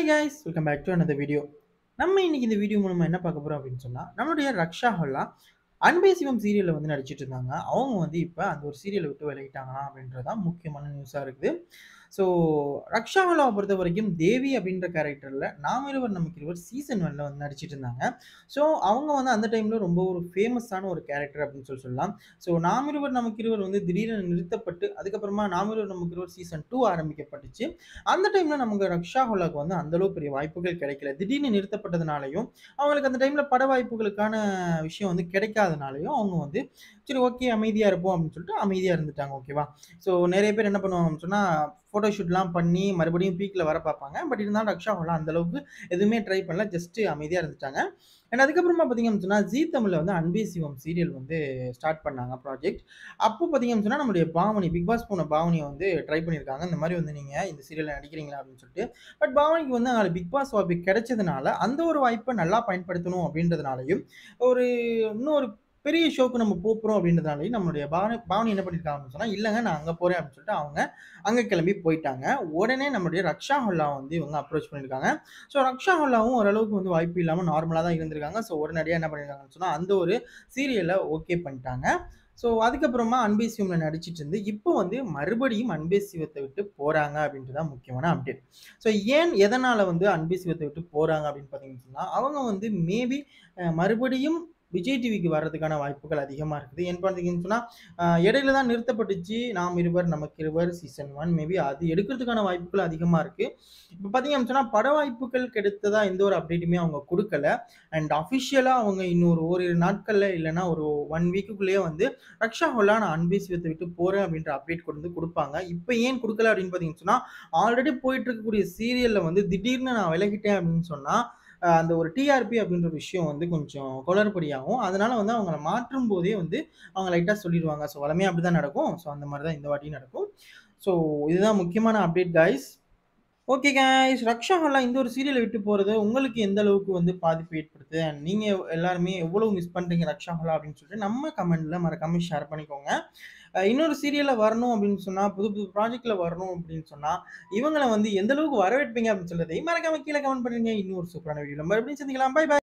hi guys welcome back to another video நம்ம இன்னைக்கு இந்த வீடியோ மூலமா என்ன பார்க்க போறோம் அப்படின்னு சொன்னா நம்மளுடைய ரக்ஷா ஹோல்லா அன்பே சிவம் சீரியல்ல வந்து நடிச்சிட்டு இருந்தாங்க அவங்க வந்து இப்போ அந்த ஒரு சீரியலை விட்டு விலகிட்டாங்களா அப்படின்றது தான் முக்கியமான நியூஸாக இருக்குது ஸோ ரக்ஷா ஹோல்லாவை பொறுத்த வரைக்கும் தேவி அப்படின்ற கேரக்டரில் நாம் இருவர் நமக்கு இருவர் சீசன் ஒன்ல வந்து நடிச்சிட்டு இருந்தாங்க ஸோ அவங்க வந்து அந்த டைமில் ரொம்ப ஒரு ஃபேமஸான ஒரு கேரக்டர் அப்படின்னு சொல்லி சொல்லலாம் ஸோ நாம் இருவர் நமக்கு இருவர் வந்து திடீரென நிறுத்தப்பட்டு அதுக்கப்புறமா நாம் இருவர் நமக்கு இருவர் சீசன் டூ ஆரம்பிக்கப்பட்டுச்சு அந்த டைம்ல நமக்கு ரக்ஷா ஹோலாக்கு வந்து அந்த அளவு பெரிய வாய்ப்புகள் கிடைக்கல திடீர்னு நிறுத்தப்பட்டதுனாலையும் அவங்களுக்கு அந்த டைம்ல பட வாய்ப்புகளுக்கான விஷயம் வந்து கிடைக்காதனாலையும் அவங்க வந்து சரி ஓகே அமைதியா இருப்போம் அப்படின்னு சொல்லிட்டு அமைதியா இருந்துட்டாங்க ஓகேவா ஸோ நிறைய பேர் என்ன பண்ணுவாங்கன்னு சொன்னா ஃபோட்டோ ஷூட்லாம் பண்ணி மறுபடியும் பீக்கில் வர பார்ப்பாங்க பட் இருந்தாலும் ரக்ஷா ஹோலா அந்த அளவுக்கு எதுவுமே ட்ரை பண்ணல ஜஸ்ட் அமைதியாக இருந்துட்டாங்க அண்ட் அதுக்கப்புறமா பார்த்தீங்கன்னு சொன்னால் ஜீ தமிழில் வந்து அன்பே சிவம் சீரியல் வந்து ஸ்டார்ட் பண்ணாங்க ப்ராஜெக்ட் அப்போ பார்த்தீங்கன்னு சொன்னால் நம்மளுடைய பாவனி பிக் பாஸ் போன பாவனியை வந்து ட்ரை பண்ணியிருக்காங்க இந்த மாதிரி வந்து நீங்கள் இந்த சீரியலில் நடிக்கிறீங்களா அப்படின்னு சொல்லிட்டு பட் பாவனிக்கு வந்து அங்கே பிக் பாஸ் வாய்ப்பு கிடைச்சதுனால அந்த ஒரு வாய்ப்பை நல்லா பயன்படுத்தணும் அப்படின்றதுனாலையும் ஒரு இன்னொரு பெரிய ஷோக்கு நம்ம போகிறோம் அப்படின்றதுனாலையும் நம்மளுடைய பாவனி பாவனி என்ன பண்ணியிருக்காங்கன்னு சொன்னால் இல்லைங்க நான் அங்கே போகிறேன் அப்படின்னு சொல்லிட்டு அவங்க அங்கே கிளம்பி போயிட்டாங்க உடனே நம்மளுடைய ரக்ஷா ஹோல்லா வந்து இவங்க அப்ரோச் பண்ணியிருக்காங்க ஸோ ரக்ஷா ஹோல்லாவும் ஓரளவுக்கு வந்து வாய்ப்பு இல்லாமல் நார்மலாக தான் இருந்திருக்காங்க ஸோ உடனடியாக என்ன பண்ணியிருக்காங்கன்னு சொன்னால் அந்த ஒரு சீரியலை ஓகே பண்ணிட்டாங்க ஸோ அதுக்கப்புறமா அன்பே சிவமில் நடிச்சிட்டு இருந்து இப்போ வந்து மறுபடியும் அன்பே சிவத்தை விட்டு போகிறாங்க அப்படின்ட்டு தான் முக்கியமான அப்டேட் ஸோ ஏன் எதனால் வந்து அன்பே சிவத்தை விட்டு போகிறாங்க அப்படின்னு பார்த்தீங்கன்னு சொன்னால் அவங்க வந்து மேபி மறுபடியும் விஜய் டிவிக்கு வர்றதுக்கான வாய்ப்புகள் அதிகமாக இருக்குது ஏன் பார்த்தீங்கன்னு சொன்னால் இடையில தான் நிறுத்தப்பட்டுச்சு நாம் இருவர் நமக்கு இருவர் சீசன் ஒன் மேபி அது எடுக்கிறதுக்கான வாய்ப்புகள் அதிகமாக இருக்குது இப்போ பார்த்தீங்கன்னு சொன்னால் பட வாய்ப்புகள் கிடைத்ததா எந்த ஒரு அப்டேட்டுமே அவங்க கொடுக்கல அண்ட் அஃபிஷியலாக அவங்க இன்னொரு ஓரிரு நாட்களில் இல்லைன்னா ஒரு ஒன் வீக்குக்குள்ளேயே வந்து ரக்ஷா ஹோல்லா நான் அன்பே சிவத்தை விட்டு போகிறேன் அப்படின்ற அப்டேட் கொண்டு வந்து கொடுப்பாங்க இப்போ ஏன் கொடுக்கல அப்படின்னு பார்த்தீங்கன்னு சொன்னால் ஆல்ரெடி போயிட்டு இருக்கக்கூடிய சீரியலில் வந்து திடீர்னு நான் விலகிட்டேன் அப்படின்னு சொன்னால் அந்த ஒரு டிஆர்பி அப்படின்ற ஒரு விஷயம் வந்து கொஞ்சம் குளறுபடியாகும் அதனால வந்து அவங்கள மாற்றும் போதே வந்து அவங்க லைட்டாக சொல்லிடுவாங்க ஸோ வளமே அப்படி தான் நடக்கும் ஸோ அந்த மாதிரி தான் இந்த வாட்டியும் நடக்கும் ஸோ இதுதான் முக்கியமான update guys okay guys Raksha Holla இந்த ஒரு சீரியலை விட்டு போகிறது உங்களுக்கு எந்த அளவுக்கு வந்து பாதிப்பு ஏற்படுத்து அண்ட் நீங்கள் எல்லாருமே எவ்வளோ மிஸ் பண்ணுறீங்க ரக்ஷா ஹோல்லா அப்படின்னு சொல்லிட்டு நம்ம கமெண்ட்டில் மறக்காமல் ஷேர் பண்ணிக்கோங்க இன்னொரு சீரியலில் வரணும் அப்படின்னு சொன்னால் புது புது ப்ராஜெக்டில் வரணும் அப்படின்னு சொன்னால் இவங்களை வந்து எந்த அளவுக்கு வரவேற்பீங்க அப்படின்னு சொல்றதை மறக்காம கீழே கமெண்ட் பண்ணுங்க இன்னொரு சூப்பரான வீடியோ மறுபடியும் சந்திக்கலாம் பை பை